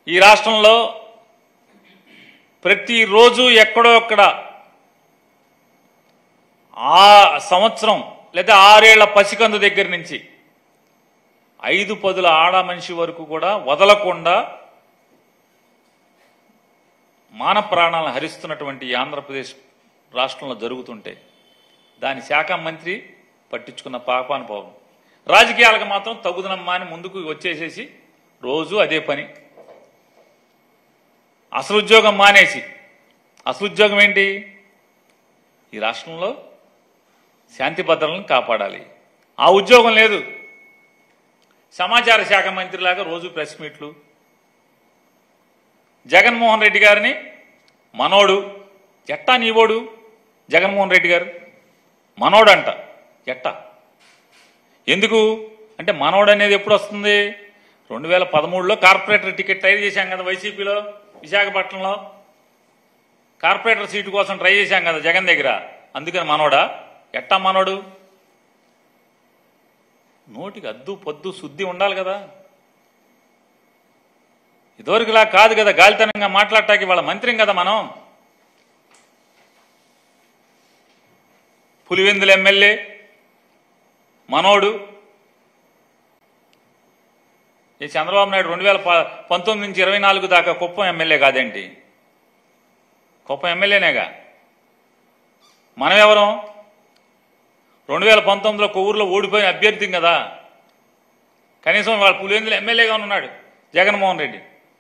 ఈ రాష్ట్రంలో ప్రతిరోజు ఎక్కడో అక్కడ ఆ సంవత్సరం లేదా ఆరేళ్ల పసికందు దగ్గర నుంచి ఐదు పదుల ఆడ మనిషి వరకు కూడా వదలకుండా మాన ప్రాణాలను హరిస్తున్నటువంటి ఈ ఆంధ్రప్రదేశ్ రాష్ట్రంలో జరుగుతుంటే దాని శాఖ మంత్రి పట్టించుకున్న పాపాను పోవం రాజకీయాలకు మాత్రం తగుదనమ్మా అని ముందుకు వచ్చేసేసి రోజు అదే పని అసలు ఉద్యోగం మానేసి అసలు ఉద్యోగం ఏంటి ఈ రాష్ట్రంలో శాంతి భద్రతలను కాపాడాలి ఆ ఉద్యోగం లేదు సమాచార శాఖ మంత్రిలాగా రోజు ప్రెస్ మీట్లు జగన్మోహన్ రెడ్డి గారిని మనోడు ఎట్టా నీవోడు జగన్మోహన్ రెడ్డి గారు మనోడంట ఎట్టా ఎందుకు అంటే మనోడు అనేది ఎప్పుడు వస్తుంది రెండు వేల పదమూడులో కార్పొరేటర్ టికెట్ ట్రై చేశాం కదా వైసీపీలో విశాఖపట్నంలో కార్పొరేటర్ సీటు కోసం ట్రై చేశాం కదా జగన్ దగ్గర అందుకని మనోడా ఎట్టా మనోడు నోటికి అద్దు పొద్దు శుద్ధి ఉండాలి కదా ఇదివరకులా కాదు కదా గాలితనంగా మాట్లాడటానికి వాళ్ళ మంత్రిం కదా మనం పులివెందుల ఎమ్మెల్యే మనోడు ఈ చంద్రబాబు నాయుడు రెండు వేల ప- పంతొమ్మిది నుంచి ఇరవై నాలుగు దాకా కుప్పం ఎమ్మెల్యే కాదేంటి కుప్పం ఎమ్మెల్యేనేగా మనం ఎవరం రెండు వేల పంతొమ్మిదిలో కొవ్వూరులో ఓడిపోయిన అభ్యర్థి కదా కనీసం వాళ్ళ పులివెందుల ఎమ్మెల్యేగా ఉన్నాడు జగన్మోహన్ రెడ్డి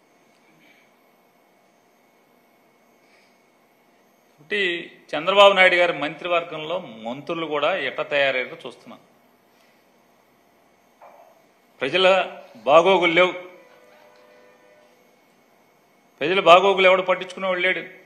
కాబట్టి చంద్రబాబు నాయుడు గారి మంత్రివర్గంలో మంత్రులు కూడా ఎట్ట తయారయ్యారో చూస్తున్నాం ప్రజల బాగోగులు లేవు ప్రజల బాగోగులు ఎవడు పట్టించుకునేవాడు లేడు